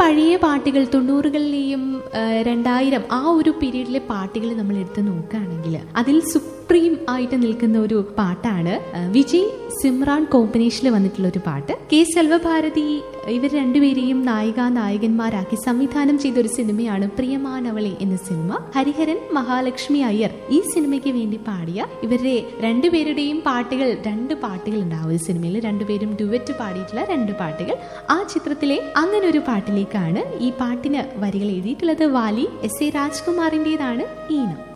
പഴയ പാട്ടുകൾ തൊണ്ണൂറുകളിലെയും ആ, രണ്ടായിരം ആ ഒരു പീരീഡിലെ പാട്ടുകൾ നമ്മൾ എടുത്ത് നോക്കുകയാണെങ്കിൽ അതിൽ സുപ്രീം ആയിട്ട് നിൽക്കുന്ന ഒരു പാട്ടാണ് ആ, വിജയ് സിമ്രാൻ കോമ്പിനേഷനിൽ വന്നിട്ടുള്ള ഒരു പാട്ട് കെ സെൽവഭാരതി ഇവർ രണ്ടുപേരെയും നായിക നായകന്മാരാക്കി സംവിധാനം ചെയ്ത ഒരു സിനിമയാണ് പ്രിയമാനവളെ എന്ന സിനിമ ഹരിഹരൻ മഹാലക്ഷ്മി അയ്യർ ഈ സിനിമയ്ക്ക് വേണ്ടി പാടിയ ഇവരുടെ രണ്ടുപേരുടെയും പാട്ടുകൾ രണ്ട് പാട്ടുകൾ ഉണ്ടാവും ഈ സിനിമയിൽ രണ്ടുപേരും ഡുവറ്റ് പാടിയിട്ടുള്ള രണ്ട് പാട്ടുകൾ ആ ചിത്രത്തിലെ അങ്ങനെ ഒരു പാട്ടിലേക്കാണ് ഈ പാട്ടിന് വരികൾ എഴുതിയിട്ടുള്ളത് വാലി എസ് എ രാജ്കുമാറിൻ്റെതാണ് ഈണം